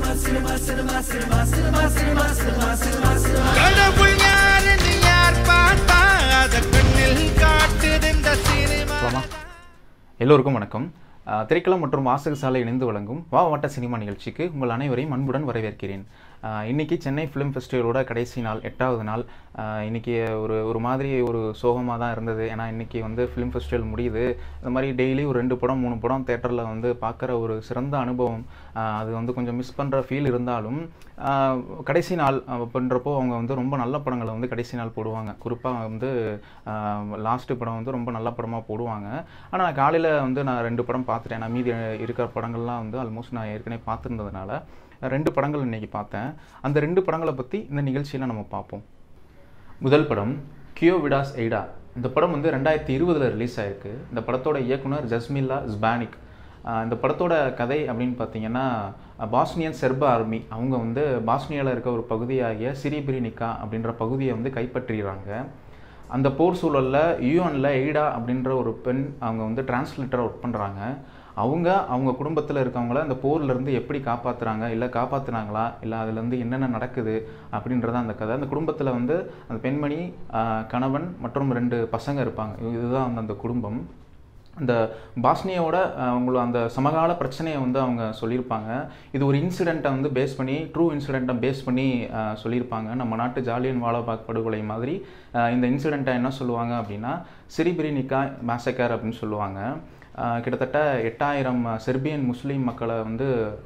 கடவுள் யாருன்னு யார் பார்த்தா அத கண்ணில் காட்டுது இந்த சினிமா போலாமா எல்லோருக்கும் வணக்கம் அஹ், திரைக்களம் மற்றும் வாசக சாலை இணைந்து வழங்கும் வா வாட்ட சினிமா நிகழ்ச்சிக்கு உங்கள் அனைவரையும் அன்புடன் வரவேற்கிறேன் அஹ், இன்னைக்கு சென்னை ஃபிலிம் ஃபெஸ்டிவலோட கடைசி நாள் எட்டாவது நாள் அஹ், இன்னைக்கு ஒரு ஒரு மாதிரி ஒரு சோகமாக தான் இருந்தது ஏன்னா இன்னைக்கு வந்து ஃபிலிம் ஃபெஸ்டிவல் முடியுது இந்த மாதிரி டெய்லி ஒரு ரெண்டு படம் மூணு படம் தேட்டரில் வந்து பார்க்குற ஒரு சிறந்த அனுபவம் அஹ், அது வந்து கொஞ்சம் மிஸ் பண்ணுற ஃபீல் இருந்தாலும் அஹ், கடைசி நாள் பண்ணுறப்போ அவங்க வந்து ரொம்ப நல்ல படங்களை வந்து கடைசி நாள் போடுவாங்க குறிப்பாக வந்து லாஸ்ட்டு படம் வந்து ரொம்ப நல்ல படமாக போடுவாங்க ஆனால் காலையில் வந்து நான் ரெண்டு படம் பார்த்துட்டேன் நான் மீதி இருக்கிற படங்கள்லாம் வந்து ஆல்மோஸ்ட் நான் ஏற்கனவே பார்த்துருந்ததுனால ரெண்டு படங்கள் இன்னைக்கு பார்த்தேன் அந்த ரெண்டு படங்களை பற்றி இந்த நிகழ்ச்சியில் நம்ம பார்ப்போம் முதல் படம் கியோ விடாஸ் எய்டா இந்த படம் வந்து ரெண்டாயிரத்தி இருபதில் ரிலீஸ் ஆயிருக்கு இந்த படத்தோட இயக்குனர் ஜஸ்மில்லா ஸ்பானிக் ஆஹ் இந்த படத்தோட கதை அப்படின்னு பார்த்தீங்கன்னா பாஸ்னியன் செர்ப ஆர்மி அவங்க வந்து பாஸ்னியாவில் இருக்க ஒரு பகுதியாகிய சிரிபிரினிகா அப்படின்ற பகுதியை வந்து கைப்பற்றிடுறாங்க அந்த போர் சூழலில் யூஎனில் எய்டா அப்படின்ற ஒரு பெண் அவங்க வந்து டிரான்ஸ்லேட்டராக ஒர்க் பண்ணுறாங்க அவங்க அவங்க குடும்பத்தில் இருக்கவங்கள அந்த போர்லேருந்து எப்படி காப்பாற்றுறாங்க இல்லை காப்பாற்றுனாங்களா இல்லை அதுலேருந்து என்னென்ன நடக்குது அப்படின்றத அந்த கதை அந்த குடும்பத்தில் வந்து அந்த பெண்மணி ஆஹ், கணவன் மற்றும் ரெண்டு பசங்க இருப்பாங்க இதுதான் வந்து அந்த குடும்பம் அந்த பாஸ்னியாவோட அஹ், உங்களை அந்த சமகால பிரச்சனையை வந்து அவங்க சொல்லியிருப்பாங்க இது ஒரு இன்சிடெண்ட்டை வந்து பேஸ் பண்ணி ட்ரூ இன்சிடெண்ட்டை பேஸ் பண்ணி அஹ், சொல்லியிருப்பாங்க நம்ம நாட்டு ஜாலியன் வாலாபாக் படுகொலை மாதிரி அஹ், இந்த இன்சிடெண்ட்டை என்ன சொல்லுவாங்க அப்படின்னா சிரிபிரினிகா மேசக்கர் அப்படின்னு சொல்லுவாங்க அஹ், கிட்டத்தட்ட எட்டாயிரம் செர்பியன் முஸ்லீம் மக்களை வந்து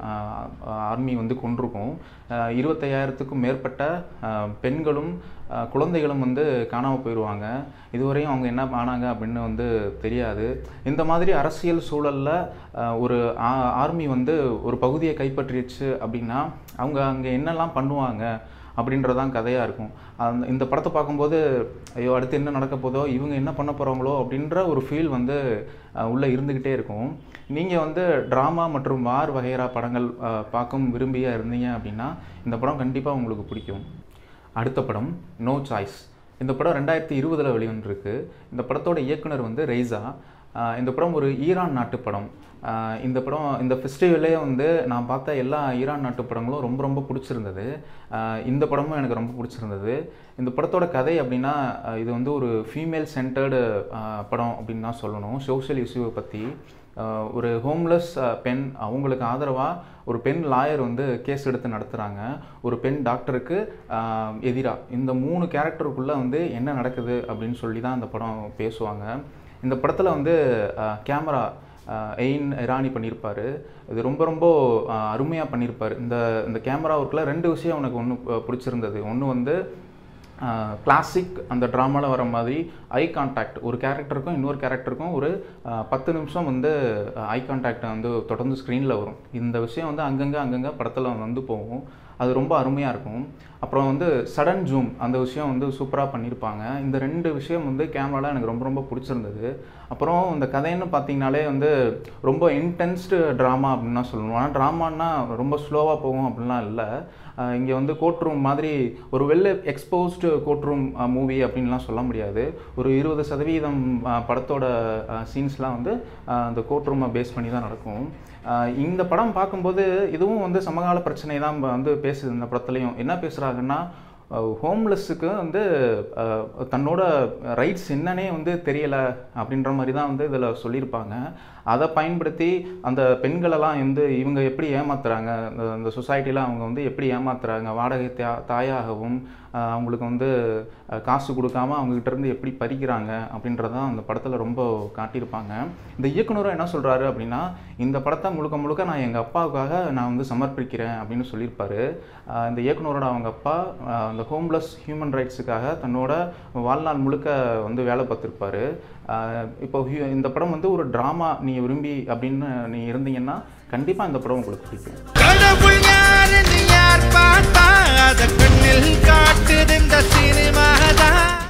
ஆர்மி வந்து கொண்டிருக்கும் அஹ், இருபத்தையாயிரத்துக்கும் மேற்பட்ட அஹ், பெண்களும் அஹ், குழந்தைகளும் வந்து காணாமல் போயிடுவாங்க இதுவரையும் அவங்க என்ன ஆனாங்க அப்படின்னு வந்து தெரியாது இந்த மாதிரி அரசியல் சூழலில் ஒரு ஆர்மி வந்து ஒரு பகுதியை கைப்பற்றிடுச்சு அப்படின்னா அவங்க அங்கே என்னெல்லாம் பண்ணுவாங்க அப்படின்றதான் கதையாக இருக்கும் அந்த இந்த படத்தை பார்க்கும்போது ஐயோ அடுத்து என்ன நடக்க போதோ இவங்க என்ன பண்ண போகிறாங்களோ அப்படின்ற ஒரு ஃபீல் வந்து அஹ், உள்ளே இருந்துக்கிட்டே இருக்கும் நீங்கள் வந்து ட்ராமா மற்றும் வார் வகைரா படங்கள் அஹ், பார்க்கும் விரும்பியாக இருந்தீங்க அப்படின்னா இந்த படம் கண்டிப்பாக உங்களுக்கு பிடிக்கும் அடுத்த படம் நோ சாய்ஸ் இந்த படம் ரெண்டாயிரத்தி இருபதில் வெளிவந்திருக்கு இந்த படத்தோட இயக்குனர் வந்து ரெய்சா ஆஹ் இந்த படம் ஒரு ஈரான் நாட்டு படம் ஆஹ் இந்த படம் இந்த ஃபெஸ்டிவலே வந்து நான் பார்த்த எல்லா ஈரான் நாட்டு படங்களும் ரொம்ப ரொம்ப பிடிச்சிருந்தது ஆஹ் இந்த படமும் எனக்கு ரொம்ப பிடிச்சிருந்தது இந்த படத்தோட கதை அப்படின்னா ஆஹ் இது வந்து ஒரு ஃபீமேல் சென்டர்டு படம் அப்படின்னு தான் சொல்லணும் சோஷியல் இஷ்யூவை பற்றி ஆஹ் ஒரு ஹோம்லெஸ் பெண் அவங்களுக்கு ஆதரவாக ஒரு பெண் லாயர் வந்து கேஸ் எடுத்து நடத்துகிறாங்க ஒரு பெண் டாக்டருக்கு எதிராக இந்த மூணு கேரக்டருக்குள்ளே வந்து என்ன நடக்குது அப்படின்னு சொல்லி தான் இந்த படம் பேசுவாங்க இந்த படத்தில் வந்து கேமரா எயின் இரானி பண்ணியிருப்பார் இது ரொம்ப ரொம்ப அருமையாக பண்ணியிருப்பார் இந்த இந்த கேமரா ஒர்க்கில் ரெண்டு விஷயம் எனக்கு ஒன்று பிடிச்சிருந்தது ஒன்று வந்து கிளாசிக் அந்த ட்ராமாவில் வர மாதிரி ஐ கான்டாக்ட் ஒரு கேரக்டருக்கும் இன்னொரு கேரக்டருக்கும் ஒரு அஹ், பத்து நிமிஷம் வந்து ஐ கான்டாக்ட் வந்து தொடர்ந்து ஸ்க்ரீனில் வரும் இந்த விஷயம் வந்து அங்கங்கே அங்கங்கே படத்தில் வந்து போகும் அது ரொம்ப அருமையாக இருக்கும் அப்புறம் வந்து சடன் ஜூம் அந்த விஷயம் வந்து சூப்பராக பண்ணியிருப்பாங்க இந்த ரெண்டு விஷயம் வந்து கேமராவில் எனக்கு ரொம்ப ரொம்ப பிடிச்சிருந்தது அப்புறம் இந்த கதைன்னு பார்த்தீங்கனாலே வந்து ரொம்ப இன்டென்ஸ்டு ட்ராமா அப்படின்னு தான் சொல்லணும் ஆனால் ட்ராமான்னா ரொம்ப ஸ்லோவாக போகும் அப்படின்லாம் இல்லை இங்கே வந்து கோர்ட் ரூம் மாதிரி ஒரு well exposed court room movie அப்படின்லாம் சொல்ல முடியாது ஒரு இருபது சதவீதம் அஹ், படத்தோட சீன்ஸ்லாம் வந்து அஹ், அந்த கோர்ட் ரூமை பேஸ் பண்ணி தான் நடக்கும் அஹ், இந்த படம் பார்க்கும்போது இதுவும் வந்து சமகால பிரச்சனை தான் வந்து பேசுது இந்த படத்துலையும் என்ன பேசுகிறாங்கன்னா ஹோம்லெஸ்ஸுக்கு வந்து அஹ், தன்னோட ரைட்ஸ் என்னன்னே வந்து தெரியலை அப்படின்ற மாதிரி தான் வந்து இதில் சொல்லியிருப்பாங்க அதை பயன்படுத்தி அந்த பெண்களெல்லாம் வந்து இவங்க எப்படி ஏமாத்துறாங்க அந்த- அந்த சொசைட்டியில் அவங்க வந்து எப்படி ஏமாத்துறாங்க வாடகை தா தாயாகவும் அஹ், அவங்களுக்கு வந்து அஹ், காசு கொடுக்காம அவங்ககிட்ட இருந்து எப்படி பறிக்கிறாங்க அப்படின்றதான் அந்த படத்தில் ரொம்ப காட்டியிருப்பாங்க இந்த இயக்குனரும் என்ன சொல்கிறாரு அப்படின்னா இந்த படத்தை முழுக்க முழுக்க நான் எங்கள் அப்பாவுக்காக நான் வந்து சமர்ப்பிக்கிறேன் அப்படின்னு சொல்லியிருப்பாரு அஹ், இந்த இயக்குனரோட அவங்க அப்பா அஹ், அந்த ஹோம்லெஸ் ஹியூமன் ரைட்ஸுக்காக தன்னோட வாழ்நாள் முழுக்க வந்து வேலை பார்த்துருப்பாரு அஹ், இப்போ ஹியூ- இந்த படம் வந்து ஒரு ட்ராமா நீ விரும்பி அப்படின்னு நீ இருந்தீங்கன்னா கண்டிப்பாக இந்த படம் உங்களுக்கு பிடிக்கும் கடவுள் யாருன்னு யார் பார்த்தா அத கண்ணில் காட்டுது இந்த சினிமா தான்